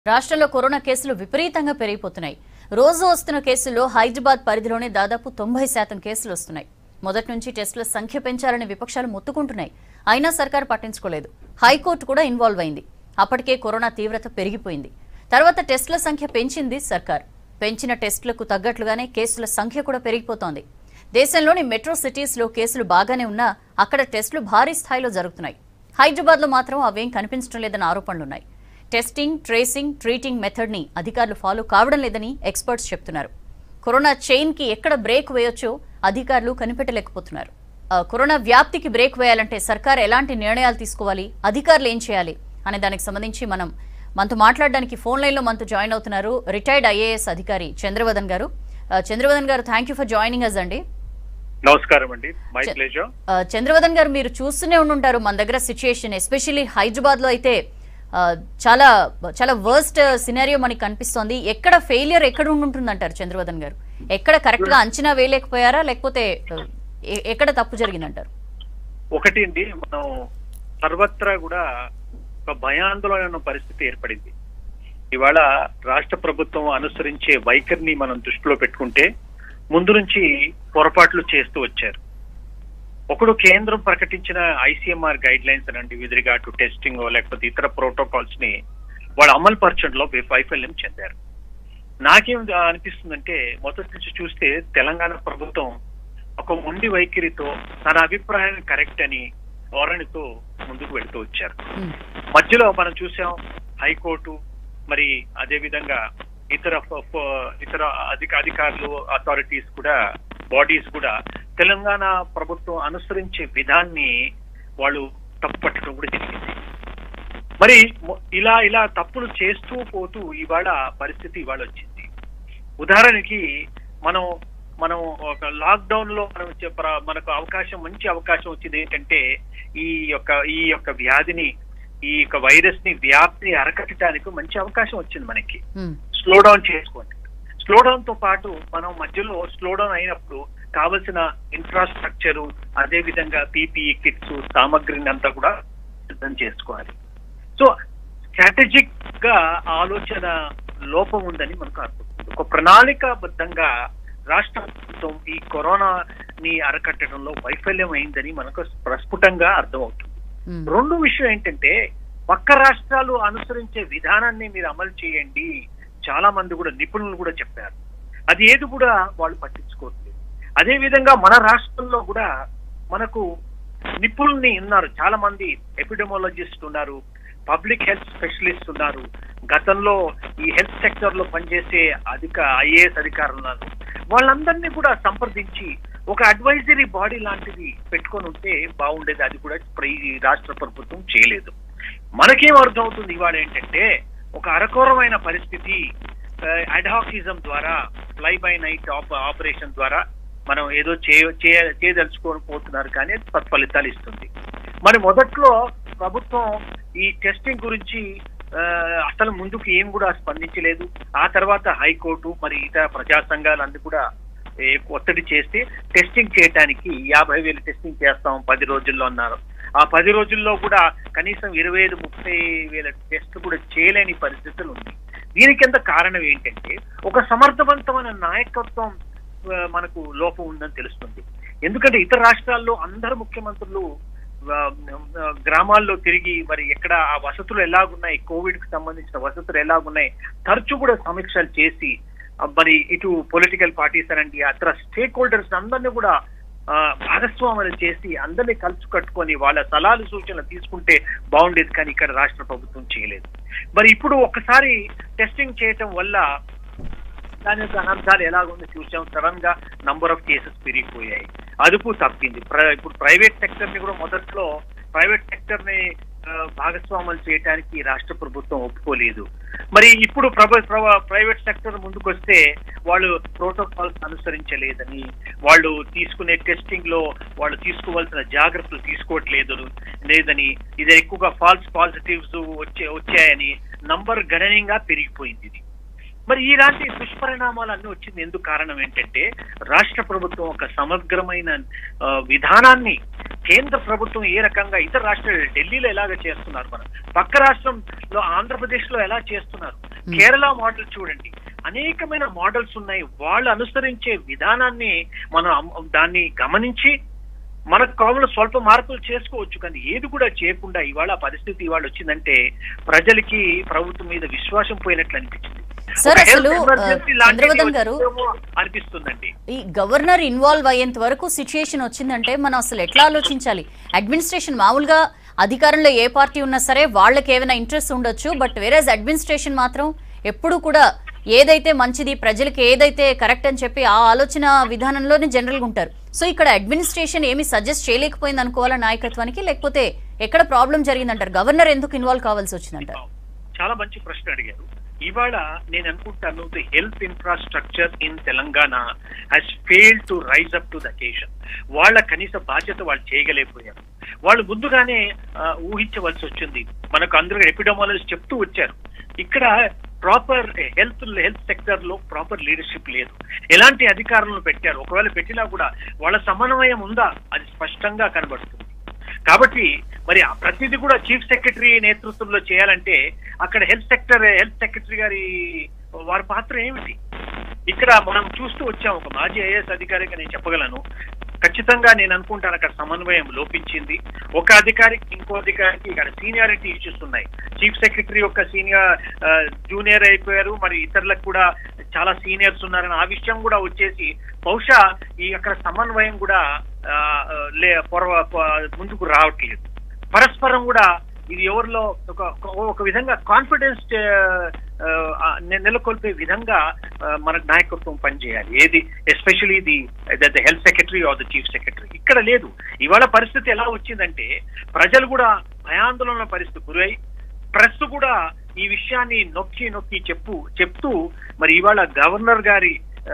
రాష్ట్రంలో కరోనా కేసులు విపరీతంగా పెరిగిపోతున్నాయి రోజు వస్తున్న కేసుల్లో హైదరాబాద్ పరిధిలోనే దాదాపు తొంభై శాతం కేసులు వస్తున్నాయి మొదటి నుంచి టెస్టుల సంఖ్య పెంచాలని విపక్షాలు మొత్తుకుంటున్నాయి అయినా సర్కార్ పట్టించుకోలేదు హైకోర్టు కూడా ఇన్వాల్వ్ అయింది అప్పటికే కరోనా తీవ్రత పెరిగిపోయింది తర్వాత టెస్టుల సంఖ్య పెంచింది సర్కార్ పెంచిన టెస్టులకు తగ్గట్లుగానే కేసుల సంఖ్య కూడా పెరిగిపోతోంది దేశంలోని మెట్రో సిటీస్లో కేసులు బాగానే ఉన్నా అక్కడ టెస్టులు భారీ స్థాయిలో జరుగుతున్నాయి హైదరాబాద్లో మాత్రం అవేం కనిపించడం లేదన్న ఆరోపణలున్నాయి టెస్టింగ్ ట్రేసింగ్ ట్రీటింగ్ మెథడ్ ని అధికారులు ఫాలో కావడం లేదని ఎక్స్పర్ట్స్ చెప్తున్నారు కరోనా చైన్ కి ఎక్కడ బ్రేక్ వేయొచ్చో అధికారులు కనిపెట్టలేకపోతున్నారు ఆ, కరోనా వ్యాప్తికి బ్రేక్ వేయాలంటే సర్కార్ ఎలాంటి నిర్ణయాలు తీసుకోవాలి అధికారులు ఏం చేయాలి అనే దానికి సంబంధించి మనం మనతో మాట్లాడడానికి ఫోన్ లైన్ లో మనతో జాయిన్ అవుతున్నారు రిటైర్డ్ ఐఏఎస్ అధికారి చంద్రవదన్ గారు ఆ, చంద్రవదన్ గారు thank you for joining us అండి నమస్కారం అండి మై చె- ప్లేజర్ ఆ, చంద్రవదన్ గారు మీరు చూస్తూనే ఉండుంటారు మన దగ్గర సిచ్యుయేషన్ ఎస్పెషల్లీ హైదరాబాద్ లో అయితే ఆ, చాలా చాలా వర్స్ట్ సినారియో మనకి కనిపిస్తోంది ఎక్కడ ఫెయిలియర్ ఎక్కడ ఉంటుందంటారు చంద్రవదన్ గారు ఎక్కడ కరెక్ట్ గా అంచనా వేయలేకపోయారా లేకపోతే ఆ, ఎ- ఎక్కడ తప్పు జరిగిందంటారు ఒకటి అండి మనం సర్వత్రా కూడా ఒక భయాందోళన ఉన్న పరిస్థితి ఏర్పడింది ఇవాళ రాష్ట్ర ప్రభుత్వం అనుసరించే వైఖరిని మనం దృష్టిలో పెట్టుకుంటే ముందు నుంచి పొరపాట్లు చేస్తూ వచ్చారు ఒకడు కేంద్రం ప్రకటించిన ఐసీఎంఆర్ గైడ్ లైన్స్ అనండి విత్ రిగార్డ్ టు టెస్టింగ్ లేకపోతే ఇతర ప్రోటోకాల్స్ ని వాళ్ళు అమలు పరచడంలో వై- వైఫల్యం చెందారు నాకేం అనిపిస్తుందంటే మొదటి నుంచి చూస్తే తెలంగాణ ప్రభుత్వం ఒక మొండి వైఖరితో తన అభిప్రాయం కరెక్ట్ అని ధోరణితో ముందుకు వెళ్తూ వచ్చారు ఉమ్, మధ్యలో మనం చూసాం హైకోర్టు మరి అదే విధంగా ఇతర ఫ- ఫ- ఇతర అధిక అధికారులు అథారిటీస్ కూడా బాడీస్ కూడా తెలంగాణ ప్రభుత్వం అనుసరించే విధాన్ని వాళ్ళు తప్పుపట్టడం కూడా జరిగింది మరి మొ- ఇలా ఇలా తప్పులు చేస్తూ పోతూ ఇవాళ పరిస్థితి ఇవాళ వచ్చింది ఉదాహరణకి మనం మనం ఒక లాక్డౌన్ లో మనం చెప్ప- మనకు అవకాశం మంచి అవకాశం వచ్చింది ఏంటంటే ఈ యొక్క ఈ యొక్క వ్యాధిని ఈ యొక్క వైరస్ ని వ్యాప్తిని అరకట్టడానికి మంచి అవకాశం వచ్చింది మనకి ఉమ్, స్లో డౌన్ చేసుకోండి స్లో డౌన్ తో పాటు మనం మధ్యలో స్లో డౌన్ అయినప్పుడు కావలసిన ఇన్ఫ్రాస్ట్రక్చర్ అదే విధంగా పీపీఈ కిట్స్ సామగ్రిని అంతా కూడా సిద్ధం చేసుకోవాలి సో స్ట్రాటజిక్ గా ఆలోచన లోపం ఉందని మనకు అర్థమవుతుంది ఒక ప్రణాళికాబద్ధంగా రాష్ట్ర ప్రభుత్వం ఈ కరోనాని అరకట్టడంలో వైఫల్యం అయిందని మనకు ప్రస్ఫుటంగా అర్థమవుతుంది ఉమ్, రెండు విషయం ఏంటంటే పక్క రాష్ట్రాలు అనుసరించే విధానాన్ని మీరు అమలు చేయండి చాలా మంది కూడా నిపుణులు కూడా చెప్పారు అది ఏది కూడా వాళ్ళు పట్టించుకోవట్లేదు అదే విధంగా మన రాష్ట్రంలో కూడా మనకు నిపుణుల్ని ఉన్నారు చాలా మంది ఎపిడెమాలజిస్ట్ ఉన్నారు పబ్లిక్ హెల్త్ స్పెషలిస్ట్ ఉన్నారు గతంలో ఈ హెల్త్ సెక్టర్ లో పనిచేసే అధిక ఐఏఎస్ అధికారులు ఉన్నారు వాళ్ళందరినీ కూడా సంప్రదించి ఒక అడ్వైజరీ బాడీ లాంటిది పెట్టుకొని ఉంటే బాగుండేది అది కూడా ప్ర- ఈ రాష్ట్ర ప్రభుత్వం చేయలేదు మనకేం అర్థం అవుతుంది ఇవాళ ఏంటంటే ఒక అరకోరమైన పరిస్థితి అడ్హాకిజం ద్వారా ఫ్లై బై నైట్ ఆపరేషన్ ద్వారా మనం ఏదో చేయ చేయ- చేయదలుచుకొని పోతున్నారు కానీ అది సత్ఫలితాలు ఇస్తుంది మరి మొదట్లో ప్రభుత్వం ఈ టెస్టింగ్ గురించి ఆ, అసలు ముందుకు ఏం కూడా స్పందించలేదు ఆ తర్వాత హైకోర్టు మరి ఇతర ప్రజా సంఘాలు అన్ని కూడా ఏ, ఒత్తిడి చేస్తే టెస్టింగ్ చేయడానికి యాభై వేలు టెస్టింగ్ చేస్తాం పది రోజుల్లో అన్నారు ఆ పది రోజుల్లో కూడా కనీసం ఇరవై ఐదు ముప్పై వేల టెస్ట్ కూడా చేయలేని పరిస్థితులు ఉంది దీనికి ఎంత కారణం ఏంటంటే ఒక సమర్థవంతమైన నాయకత్వం ఆ, మనకు లోపం ఉందని తెలుస్తుంది ఎందుకంటే ఇతర రాష్ట్రాల్లో అందరు ముఖ్యమంత్రులు ఆ, ఆ, గ్రామాల్లో తిరిగి మరి ఎక్కడ ఆ వసతులు ఎలాగున్నాయి కోవిడ్ కి సంబంధించిన వసతులు ఎలాగున్నాయి తరచూ కూడా సమీక్షలు చేసి ఆ, మరి ఇటు పొలిటికల్ పార్టీస్ అనండి అతర స్టేక్ హోల్డర్స్ అందరినీ కూడా ఆ, భాగస్వాములు చేసి అందరినీ కలుసు కట్టుకొని వాళ్ళ సలహాలు సూచనలు తీసుకుంటే బాగుండేది కానీ ఇక్కడ రాష్ట్ర ప్రభుత్వం చేయలేదు మరి ఇప్పుడు ఒక్కసారి టెస్టింగ్ చేయటం వల్ల దాని యొక్క అనర్థాలు ఎలాగుందో చూసాం సడన్ గా నంబర్ ఆఫ్ కేసెస్ పెరిగిపోయాయి అదుపు తప్పింది ప్ర- ఇప్పుడు ప్రైవేట్ సెక్టర్ ని కూడా మొదట్లో ప్రైవేట్ సెక్టర్ ని ఆ, భాగస్వాములు చేయడానికి రాష్ట్ర ప్రభుత్వం ఒప్పుకోలేదు మరి ఇప్పుడు ప్రభ ప్రభ- ప్రైవేట్ సెక్టర్ ముందుకు వస్తే వాళ్ళు ప్రోటోకాల్స్ అనుసరించలేదని వాళ్ళు తీసుకునే టెస్టింగ్ లో వాళ్ళు తీసుకోవాల్సిన జాగ్రత్తలు తీసుకోవట్లేదు లేదని ఇది ఎక్కువగా ఫాల్స్ పాజిటివ్స్ వచ్చే వచ్చాయని నంబర్ గణనీయంగా పెరిగిపోయింది ఇది మరి ఇలాంటి దుష్పరిణామాలు అన్ని వచ్చింది ఎందుకు కారణం ఏంటంటే రాష్ట్ర ప్రభుత్వం ఒక సమగ్రమైన ఆ, విధానాన్ని కేంద్ర ప్రభుత్వం ఏ రకంగా ఇతర రాష్ట్రాలు ఢిల్లీలో ఎలాగ చేస్తున్నారు మనం పక్క రాష్ట్రంలో ఆంధ్రప్రదేశ్ లో ఎలా చేస్తున్నారు కేరళ మోడల్ చూడండి అనేకమైన మోడల్స్ ఉన్నాయి వాళ్ళు అనుసరించే విధానాన్ని మనం అమ్- దాన్ని గమనించి మనకు కావాల స్వల్ప మార్పులు చేసుకోవచ్చు కానీ ఏది కూడా చేయకుండా ఇవాళ ఆ పరిస్థితి ఇవాళ వచ్చిందంటే ప్రజలకి ప్రభుత్వం మీద విశ్వాసం పోయినట్లు అనిపించింది సార్, ఒక health అసలు, emergency ఆ, లాంటిది చంద్రవదన్ గారు, వచ్చిందేమో అనిపిస్తుందండి ఈ గవర్నర్ ఇన్వాల్వ్ అయ్యేంత వరకు సిచ్యుయేషన్ వచ్చిందంటే మనం అసలు ఎట్లా ఆలోచించాలి అడ్మినిస్ట్రేషన్ మామూలుగా అధికారంలో ఏ పార్టీ ఉన్నా సరే వాళ్ళకి ఏమైనా ఇంట్రెస్ట్ ఉండొచ్చు బట్ వేరేజ్ అడ్మినిస్ట్రేషన్ మాత్రం ఎప్పుడు కూడా ఏదైతే మంచిది ప్రజలకి ఏదైతే కరెక్ట్ అని చెప్పి ఆ ఆలోచన విధానంలోనే జనరల్గా ఉంటారు సో ఇక్కడ అడ్మినిస్ట్రేషన్ ఏమి సజెస్ట్ చేయలేకపోయింది అనుకోవాలా నాయకత్వానికి లేకపోతే ఎక్కడ ప్రాబ్లం జరిగిందంటారు గవర్నర్ ఎందుకు ఇన్వాల్వ్ కావాల్సి వచ్చిందంటారు చాలా మంచి ప్రశ్న అడిగారు ఇవాళ నేను అనుకుంటాను the health infrastructure in Telangana has fail to rise up to the occasion వాళ్ళ కనీస బాధ్యత వాళ్ళు చేయగలేకపోయారు వాళ్ళు ముందుగానే ఆ, ఊహించవలసి వచ్చింది మనకు అందరూ ఎపిడమాలజిస్ట్ చెప్తూ వచ్చారు ఇక్కడ ప్రాపర్ హెల్త్ హెల్త్ సెక్టర్ లో ప్రాపర్ లీడర్షిప్ లేదు ఎలాంటి అధికారులను పెట్టారు ఒకవేళ పెట్టినా కూడా వాళ్ళ సమన్వయం ఉందా అది స్పష్టంగా కనబడుతుంది కాబట్టి మరి ఆ ప్రతిదీ కూడా చీఫ్ సెక్రటరీ నేతృత్వంలో చేయాలంటే అక్కడ హెల్త్ సెక్టర్ హెల్త్ సెక్రటరీ గారి వారి పాత్ర ఏమిటి ఇక్కడ మనం చూస్తూ వచ్చాం ఒక మాజీ ఐఏఎస్ అధికారిగా నేను చెప్పగలను ఖచ్చితంగా నేను అనుకుంటాను అక్కడ సమన్వయం లోపించింది ఒక అధికారికి ఇంకో అధికారికి ఇక్కడ సీనియారిటీ ఇష్యూస్ ఉన్నాయి చీఫ్ సెక్రటరీ యొక్క సీనియర్ జూనియర్ అయిపోయారు మరి ఇతరులకు కూడా చాలా సీనియర్స్ ఉన్నారని ఆ విషయం కూడా వచ్చేసి బహుశా ఈ అక్కడ సమన్వయం కూడా ఆ, లే పొరవ ప- ముందుకు రావట్లేదు పరస్పరం కూడా ఇది ఎవరిలో ఒక ఒక విధంగా కాన్ఫిడెన్స్ నెలకొల్పే విధంగా ఆ, మన నాయకత్వం పనిచేయాలి ఏది especially the the health secretary or the chief secretary ఇక్కడ లేదు ఇవాళ పరిస్థితి ఎలా వచ్చిందంటే ప్రజలు కూడా భయాందోళన పరిస్థితి గురై ప్రెస్ కూడా ఈ విషయాన్ని నొక్కి నొక్కి చెప్పు చెప్తూ మరి ఇవాళ గవర్నర్ గారి ఆ,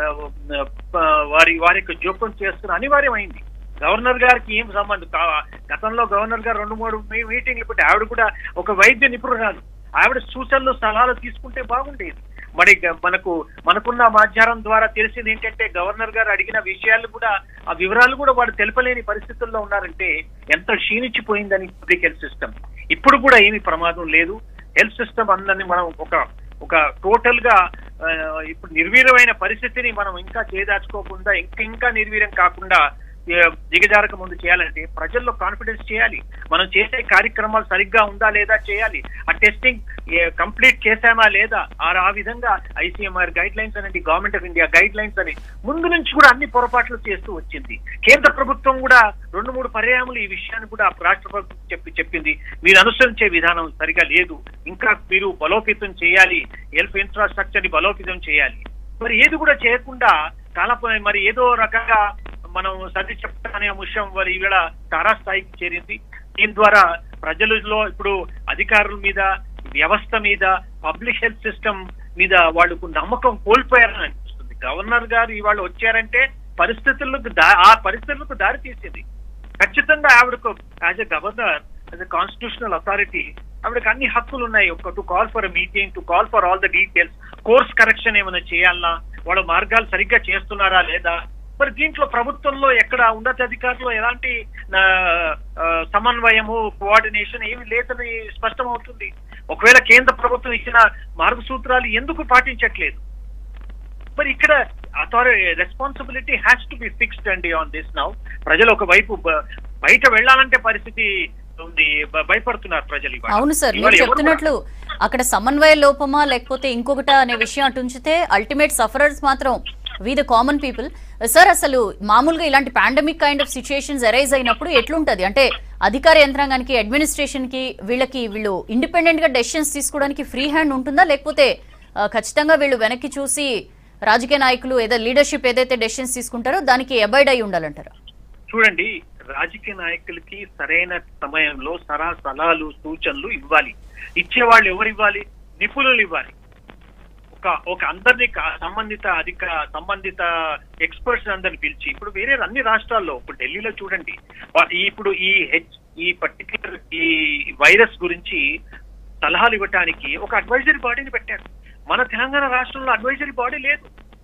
ఆ, వారి వారి యొక్క జోక్యం చేస్తున్న అనివార్యమైంది గవర్నర్ గారికి ఏం సంబంధం కా- గతంలో గవర్నర్ గారు రెండు మూడు మీ- మీటింగ్లు పెట్టి ఆవిడ కూడా ఒక వైద్య నిపుణురాలు ఆవిడ సూచనలు సలహాలు తీసుకుంటే బాగుండేది మరి గ- మనకు మనకున్న మాధ్యమం ద్వారా తెలిసింది ఏంటంటే గవర్నర్ గారు అడిగిన విషయాలు కూడా ఆ వివరాలు కూడా వాడు తెలపలేని పరిస్థితుల్లో ఉన్నారంటే ఎంత క్షీణించిపోయిందని పబ్లిక్ హెల్త్ సిస్టమ్ ఇప్పుడు కూడా ఏమీ ప్రమాదం లేదు హెల్త్ సిస్టమ్ అందరినీ మనం ఒక ఒక టోటల్ గా ఆ, ఇప్పుడు నిర్వీర్యమైన పరిస్థితిని మనం ఇంకా చేదాచుకోకుండా ఇంకా ఇంకా నిర్వీర్యం కాకుండా ఏ, దిగజారక ముందు చేయాలంటే ప్రజల్లో కాన్ఫిడెన్స్ చేయాలి మనం చేసే కార్యక్రమాలు సరిగ్గా ఉందా లేదా చేయాలి ఆ టెస్టింగ్ కంప్లీట్ చేశామా లేదా ఆ ఆ విధంగా ఐసీఎంఆర్ గైడ్ లైన్స్ అనేది government of India guidelines అని ముందు నుంచి కూడా అన్ని పొరపాట్లు చేస్తూ వచ్చింది కేంద్ర ప్రభుత్వం కూడా రెండు మూడు పర్యాయములు ఈ విషయాన్ని కూడా రాష్ట్ర ప్రభుత్వం చెప్పి చెప్పింది మీరు అనుసరించే విధానం సరిగా లేదు ఇంకా మీరు బలోపేతం చేయాలి హెల్త్ ఇన్ఫ్రాస్ట్రక్చర్ ని బలోపేతం చేయాలి మరి ఏది కూడా చేయకుండా కాలప మరి ఏదో రకంగా మనం సర్ది చెప్తానే విషయం మరి ఈవేళ తారాస్థాయికి చేరింది దీని ద్వారా ప్రజలలో ఇప్పుడు అధికారుల మీద వ్యవస్థ మీద పబ్లిక్ హెల్త్ సిస్టమ్ మీద వాళ్ళకు నమ్మకం కోల్పోయారని అనిపిస్తుంది గవర్నర్ గారు ఇవాళ వచ్చారంటే పరిస్థితులకు దా- ఆ పరిస్థితులకు దారి తీసింది ఖచ్చితంగా ఆవిడకు as a governor as a constitutional authority ఆవిడకి అన్ని హక్కులు ఉన్నాయి ఒక to call for meeting to call for all the details course correction ఏమైనా చేయాలన్నా వాళ్ళ మార్గాలు సరిగ్గా చేస్తున్నారా లేదా మరి దీంట్లో ప్రభుత్వంలో ఎక్కడ ఉన్నతాధికారులు ఎలాంటి ఆ, ఆ, సమన్వయము కోఆర్డినేషన్ ఏమి లేదని స్పష్టమవుతుంది ఒకవేళ కేంద్ర ప్రభుత్వం ఇచ్చిన మార్గసూత్రాలు ఎందుకు పాటించట్లేదు మరి ఇక్కడ authority responsibility has to be fixed అండి ఆన్ దిస్ నౌ ప్రజలు ఒకవైపు బ- బయట వెళ్ళాలంటే పరిస్థితి ఉంది భ- భయపడుతున్నారు ప్రజలు ఇవాళ. అవును సార్ ఇవాళ మీరు ఎవరు కూడా- చెప్తున్నట్లు అక్కడ సమన్వయ లోపమా లేకపోతే ఇంకొకట అనే విషయం అటు ఉంచితే అల్టిమేట్ సఫరర్స్ మాత్రం we the common people sir అసలు మామూలుగా ఇలాంటి pandemic kind of situations arise అయినప్పుడు ఎట్లుంటది అంటే అధికార యంత్రాంగానికి అడ్మినిస్ట్రేషన్ కి వీళ్ళకి వీళ్ళు ఇండిపెండెంట్ గా డెసిషన్స్ తీసుకోవడానికి ఫ్రీ హ్యాండ్ ఉంటుందా లేకపోతే ఆ, ఖచ్చితంగా వీళ్ళు వెనక్కి చూసి రాజకీయ నాయకులు ఏదో లీడర్షిప్ ఏదైతే డెసిషన్స్ తీసుకుంటారో దానికి అబైడ్ అయి ఉండాలంటారు చూడండి రాజకీయ నాయకులకి సరైన సమయంలో సరా సలహాలు సూచనలు ఇవ్వాలి ఇచ్చేవాళ్ళు ఎవరు ఇవ్వాలి నిపుణులు ఇవ్వాలి ఒక ఒక అందరినీ కా- సంబంధిత అధిక సంబంధిత ఎక్స్పర్ట్స్ అందరిని పిలిచి ఇప్పుడు వేరే అన్ని రాష్ట్రాల్లో ఇప్పుడు ఢిల్లీలో చూడండి వా- ఈ- ఇప్పుడు ఈ హెచ్ ఈ పర్టికులర్ ఈ వైరస్ గురించి సలహాలు ఇవ్వటానికి ఒక అడ్వైజరీ బాడీని పెట్టారు మన తెలంగాణ రాష్ట్రంలో అడ్వైజరీ బాడీ లేదు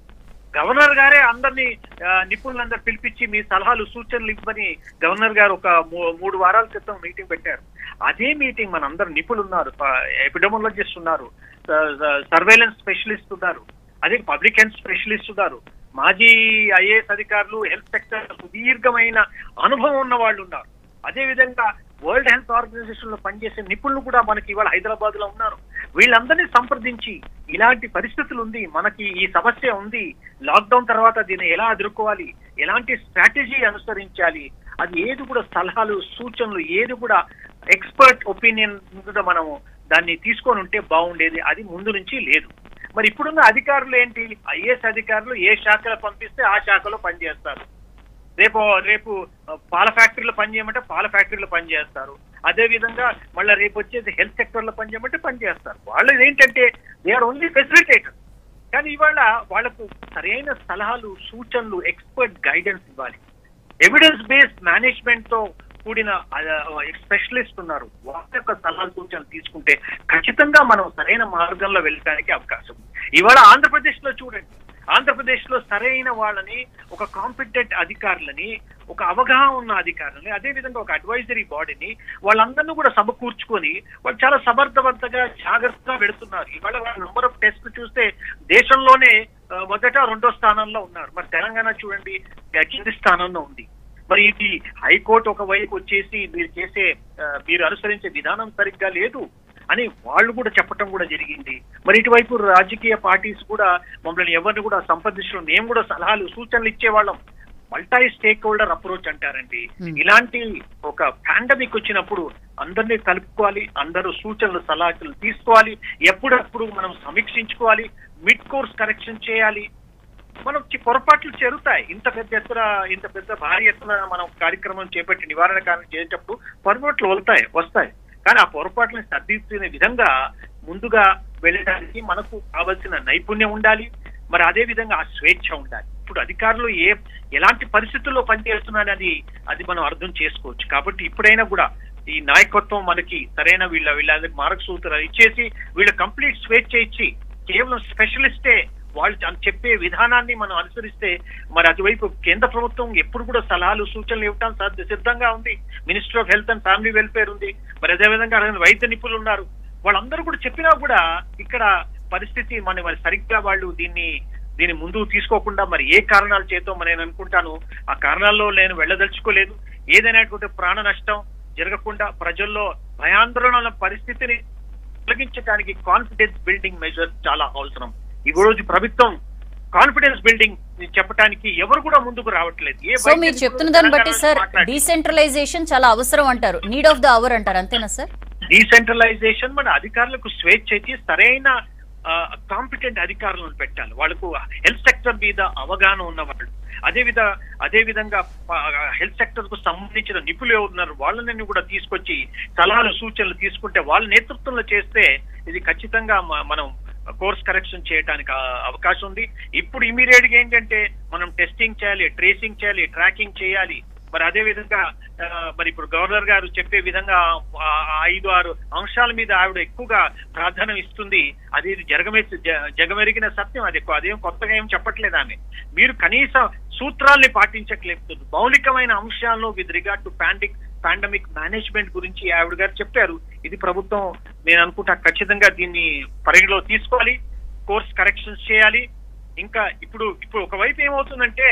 గవర్నర్ గారే అందరినీ ఆ, నిపుణులందరూ పిలిపించి మీ సలహాలు సూచనలు ఇవ్వని గవర్నర్ గారు ఒక మూ- మూడు వారాల క్రితం మీటింగ్ పెట్టారు అదే మీటింగ్ మన అందరు నిపుణులు ఉన్నారు ఎపిడమోలజిస్ట్ ఉన్నారు సర్వేలెన్స్ స్పెషలిస్ట్ ఉన్నారు అదే పబ్లిక్ హెల్త్ స్పెషలిస్ట్ ఉన్నారు మాజీ ఐఏఎస్ అధికారులు హెల్త్ సెక్టర్ సుదీర్ఘమైన అనుభవం ఉన్న వాళ్ళు ఉన్నారు అదే విధంగా వరల్డ్ హెల్త్ ఆర్గనైజేషన్ లో పనిచేసే నిపుణులు కూడా మనకి ఇవాళ హైదరాబాద్ లో ఉన్నారు వీళ్ళందరినీ సంప్రదించి ఇలాంటి పరిస్థితులు ఉంది మనకి ఈ సమస్య ఉంది లాక్డౌన్ తర్వాత దీన్ని ఎలా ఎదుర్కోవాలి ఎలాంటి స్ట్రాటజీ అనుసరించాలి అది ఏది కూడా సలహాలు సూచనలు ఏది కూడా ఎక్స్పర్ట్ ఒపీనియన్ మీద మనము దాన్ని తీసుకొని ఉంటే బాగుండేది అది ముందు నుంచి లేదు మరి ఇప్పుడున్న అధికారులు ఏంటి ఐఏఎస్ అధికారులు ఏ శాఖలో పంపిస్తే ఆ శాఖలో పనిచేస్తారు రేపు రేపు పాల ఫ్యాక్టరీలో పనిచేయమంటే పాల ఫ్యాక్టరీలో పనిచేస్తారు అదే విధంగా మళ్ళీ రేపు వచ్చేది హెల్త్ సెక్టర్ లో పనిచేయమంటే పనిచేస్తారు వాళ్ళు ఏంటంటే దే ఆర్ ఓన్లీ ఫెసిలిటేటర్ కానీ ఇవాళ వాళ్ళకు సరైన సలహాలు సూచనలు ఎక్స్పర్ట్ గైడెన్స్ ఇవ్వాలి ఎవిడెన్స్ బేస్డ్ మేనేజ్మెంట్ తో కూడిన స్పెషలిస్ట్ ఉన్నారు వాళ్ళ యొక్క సలహాలు సూచనలు తీసుకుంటే ఖచ్చితంగా మనం సరైన మార్గంలో వెళ్ళడానికి అవకాశం ఉంది ఇవాళ ఆంధ్రప్రదేశ్ లో చూడండి ఆంధ్రప్రదేశ్ లో సరైన వాళ్ళని ఒక కాంపిటెంట్ అధికారులని ఒక అవగాహన ఉన్న అధికారులని అదే విధంగా ఒక అడ్వైజరీ బాడీని వాళ్ళందరినీ కూడా సమకూర్చుకొని వాళ్ళు చాలా సమర్థవంతంగా జాగ్రత్తగా పెడుతున్నారు ఇవాళ వాళ్ళ నెంబర్ ఆఫ్ టెస్ట్ చూస్తే దేశంలోనే ఆ, మొదట రెండో స్థానంలో ఉన్నారు మరి తెలంగాణ చూడండి ఆ, కింది స్థానంలో ఉంది మరి ఇది హైకోర్టు ఒక వైపు వచ్చేసి మీరు చేసే ఆ, మీరు అనుసరించే విధానం సరిగ్గా లేదు అని వాళ్ళు కూడా చెప్పటం కూడా జరిగింది మరి ఇటువైపు రాజకీయ పార్టీస్ కూడా మమ్మల్ని ఎవరిని కూడా సంప్రదించడం మేము కూడా సలహాలు సూచనలు ఇచ్చేవాళ్ళం మల్టీ స్టేక్ హోల్డర్ అప్రోచ్ అంటారండి Hmm. ఇలాంటి ఒక పాండమిక్ వచ్చినప్పుడు అందరినీ కలుపుకోవాలి అందరూ సూచనలు సలహాలు తీసుకోవాలి ఎప్పుడప్పుడు మనం సమీక్షించుకోవాలి మిడ్ కోర్స్ కరెక్షన్ చేయాలి మనం చి- పొరపాట్లు జరుగుతాయి ఇంత పెద్ద ఎత్తున ఇంత పెద్ద భారీ ఎత్తున మనం కార్యక్రమం చేపట్టి నివారణ కార్యం చేసేటప్పుడు పొరపాట్లు వస్తాయి వస్తాయి కానీ ఆ పొరపాట్లను సర్దిద్దుకునే విధంగా ముందుగా వెళ్ళడానికి మనకు కావలసిన నైపుణ్యం ఉండాలి మరి అదే విధంగా ఆ స్వేచ్ఛ ఉండాలి ఇప్పుడు అధికారులు ఏ ఎలాంటి పరిస్థితుల్లో పనిచేస్తున్నారని అది మనం అర్థం చేసుకోవచ్చు కాబట్టి ఇప్పుడైనా కూడా ఈ నాయకత్వం మనకి సరైన వీళ్ళ వీళ్ళ మార్గసూత్రాలు ఇచ్చేసి వీళ్ళ కంప్లీట్ స్వేచ్ఛ ఇచ్చి కేవలం స్పెషలిస్టే వాళ్ళు అని చెప్పే విధానాన్ని మనం అనుసరిస్తే మరి అటువైపు కేంద్ర ప్రభుత్వం ఎప్పుడు కూడా సలహాలు సూచనలు ఇవ్వటం సాధ్య- సిద్ధంగా ఉంది minister of health and family welfare ఉంది మరి అదేవిధంగా అలాగే వైద్య నిపుణులు ఉన్నారు వాళ్ళందరూ కూడా చెప్పినా కూడా ఇక్కడ పరిస్థితి మన మరి సరిగ్గా వాళ్ళు దీన్ని దీన్ని ముందుకు తీసుకోకుండా మరి ఏ కారణాల చేతో మరి నేను అనుకుంటాను ఆ కారణాల్లో నేను వెళ్ళదలుచుకోలేదు ఏదైనటువంటి ప్రాణ నష్టం జరగకుండా ప్రజల్లో భయాందోళన పరిస్థితిని తొలగించడానికి కాన్ఫిడెన్స్ బిల్డింగ్ మెజర్స్ చాలా అవసరం ఈ రోజు ప్రభుత్వం కాన్ఫిడెన్స్ బిల్డింగ్ చెప్పడానికి ఎవరు కూడా ముందుకు రావట్లేదు ఏ సో మీరు చెప్తున్న దాన్ని బట్టి సార్ మాట్లాడి- డీసెంట్రలైజేషన్ చాలా అవసరం అంటారు నీడ్ ఆఫ్ ద అవర్ అంటారు అంతేనా సార్ డీసెంట్రలైజేషన్ మన అధికారులకు స్వేచ్ఛ ఇచ్చి సరైన కాంపిటెంట్ అధికారులను పెట్టాలి వాళ్ళకు హెల్త్ సెక్టర్ మీద అవగాహన ఉన్నవాళ్ళు అదే విధ అదే విధంగా హెల్త్ సెక్టర్ కు సంబంధించిన నిపుణులు ఎవరు ఉన్నారు వాళ్ళని కూడా తీసుకొచ్చి సలహాలు సూచనలు తీసుకుంటే వాళ్ళ నేతృత్వంలో చేస్తే ఇది ఖచ్చితంగా మ- మనం కోర్స్ కరెక్షన్ చేయడానికి ఆ- అవకాశం ఉంది ఇప్పుడు ఇమీడియట్ గా ఏంటంటే మనం టెస్టింగ్ చేయాలి ట్రేసింగ్ చేయాలి ట్రాకింగ్ చేయాలి మరి అదే విధంగా ఆ, మరి ఇప్పుడు గవర్నర్ గారు చెప్పే విధంగా ఆ, ఆ ఐదు ఆరు అంశాల మీద ఆవిడ ఎక్కువగా ప్రాధాన్యం ఇస్తుంది అది జగమే జ- జగమెరిగిన సత్యం అది ఎక్కువ అదేం కొత్తగా ఏం చెప్పట్లేదు ఆమె మీరు కనీస సూత్రాల్ని పాటించట్లేదు మౌలికమైన అంశాలను విత్ రిగార్డ్ టు పాండిక్ పాండమిక్ మేనేజ్మెంట్ గురించి ఆవిడ గారు చెప్పారు ఇది ప్రభుత్వం నేను అనుకుంటా ఖచ్చితంగా దీన్ని పరిగణలో తీసుకోవాలి కోర్స్ కరెక్షన్స్ చేయాలి ఇంకా ఇప్పుడు ఇప్పుడు ఒకవైపు ఏమవుతుందంటే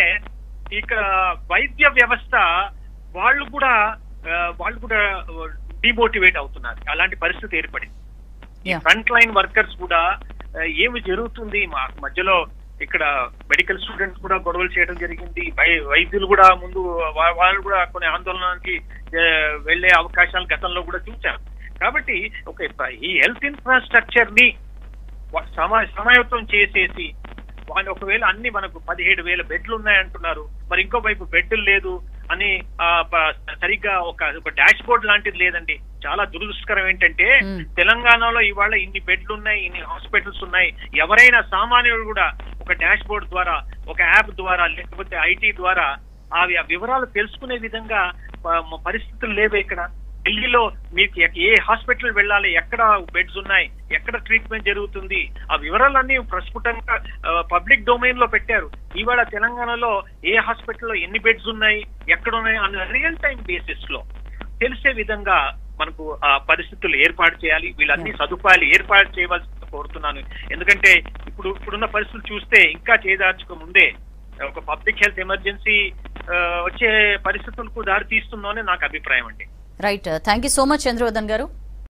ఇక వైద్య వ్యవస్థ వాళ్ళు కూడా ఆ, వాళ్ళు కూడా డిమోటివేట్ అవుతున్నారు అలాంటి పరిస్థితి ఏర్పడింది ఈ Yeah. ఫ్రంట్ లైన్ వర్కర్స్ కూడా ఆ, ఏమి జరుగుతుంది మా మధ్యలో ఇక్కడ మెడికల్ స్టూడెంట్స్ కూడా గొడవలు చేయడం జరిగింది వై- వైద్యులు కూడా ముందు వా- వాళ్ళు కూడా కొన్ని ఆందోళనకి ఆ, వెళ్లే అవకాశాలు గతంలో కూడా చూశారు కాబట్టి ఒక ఈ హెల్త్ ఇన్ఫ్రాస్ట్రక్చర్ ని వా- సమా సమాయత్తం చేసేసి వాళ్ళు ఒకవేళ అన్ని మనకు పదిహేడు వేల బెడ్లు ఉన్నాయంటున్నారు మరి ఇంకో వైపు బెడ్లు లేదు అని ఆ, ప- సరిగ్గా ఒక ఒక డాష్ బోర్డ్ లాంటిది లేదండి చాలా దురదృష్టకరం ఏంటంటే Hmm. తెలంగాణలో ఇవాళ ఇన్ని బెడ్లు ఉన్నాయి ఇన్ని హాస్పిటల్స్ ఉన్నాయి ఎవరైనా సామాన్యుడు కూడా ఒక డాష్ బోర్డ్ ద్వారా ఒక యాప్ ద్వారా లేకపోతే ఐటీ ద్వారా అవి ఆ వివరాలు తెలుసుకునే విధంగా ప- మ- పరిస్థితులు లేవు ఇక్కడ ఢిల్లీలో మీకు ఎక్- ఏ హాస్పిటల్ వెళ్ళాలి ఎక్కడ బెడ్స్ ఉన్నాయి ఎక్కడ ట్రీట్మెంట్ జరుగుతుంది ఆ వివరాలన్నీ ప్రస్ఫుటంగా పబ్లిక్ డొమైన్ లో పెట్టారు ఇవాళ తెలంగాణలో ఏ హాస్పిటల్లో ఎన్ని బెడ్స్ ఉన్నాయి ఎక్కడ ఉన్నాయి అన్న రియల్ టైం బేసిస్ లో తెలిసే విధంగా మనకు ఆ పరిస్థితులు ఏర్పాటు చేయాలి వీళ్ళన్ని సదుపాయాలు ఏర్పాటు చేయవలసి కోరుతున్నాను ఎందుకంటే ఇప్పుడు ఇప్పుడున్న పరిస్థితులు చూస్తే ఇంకా చేదార్చుక ముందే ఒక పబ్లిక్ హెల్త్ ఎమర్జెన్సీ వచ్చే పరిస్థితులకు దారి తీస్తుందో అని నాకు అభిప్రాయం అండి right thank you so much Chandravardhan గారు